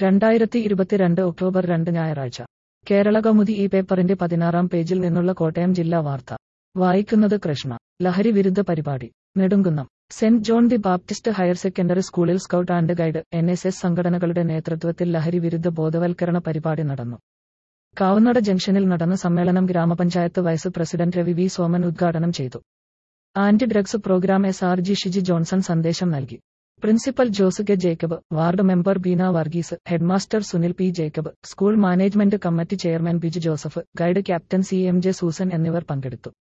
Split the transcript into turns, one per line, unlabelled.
രണ്ടായിരത്തി ഇരുപത്തിരണ്ട് ഒക്ടോബർ രണ്ട് ഞായറാഴ്ച കേരള കൗമുദി ഈ പേപ്പറിന്റെ പതിനാറാം പേജിൽ നിന്നുള്ള കോട്ടയം ജില്ലാ വാർത്ത വായിക്കുന്നത് കൃഷ്ണ ലഹരി വിരുദ്ധ പരിപാടി Nedumkunnam saint John the Baptist higher secondary സ്കൂളിൽ scout and guide N S S സംഘടനകളുടെ നേതൃത്വത്തിൽ ലഹരി വിരുദ്ധ ബോധവൽക്കരണ പരിപാടി നടന്നു കാവനട ജംഗ്ഷനിൽ നടന്ന സമ്മേളനം ഗ്രാമപഞ്ചായത്ത് vice president Ravi V Soman ഉദ്ഘാടനം ചെയ്തു anti drugs program S R G Shiji Johnson സന്ദേശം നൽകി principal Jose K Jacob ward member Beena Varghese headmaster Sunil P Jacob school management committee chairman Biju Joseph guide captain C M J Susan എന്നിവർ പങ്കെടുത്തു